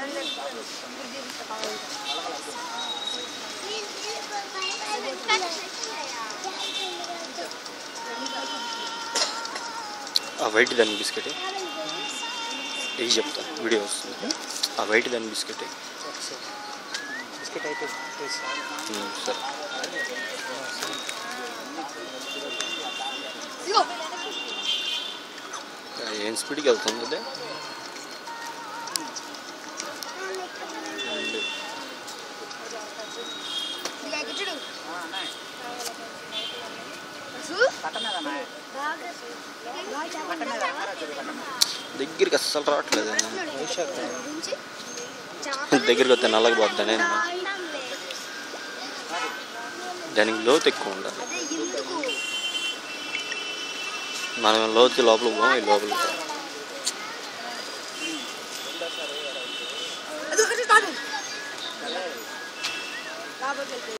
ఆ వైట్ దాని బిస్కెట్ ఇది చెప్తా వీడియో వస్తుంది ఆ వైట్ దాని బిస్కెట్ బిస్కెట్ అయితే సరే ఏం స్పీడ్కి వెళ్తుంది అదే దగ్గరికి అస్సలు రావట్లేదు వైశాఖ దగ్గరికి వస్తే నల్లగా పోద్దానే దానికి లోతు ఎక్కువ ఉండాలి మనం లోతు లోపల పోం ఈ లోపల అది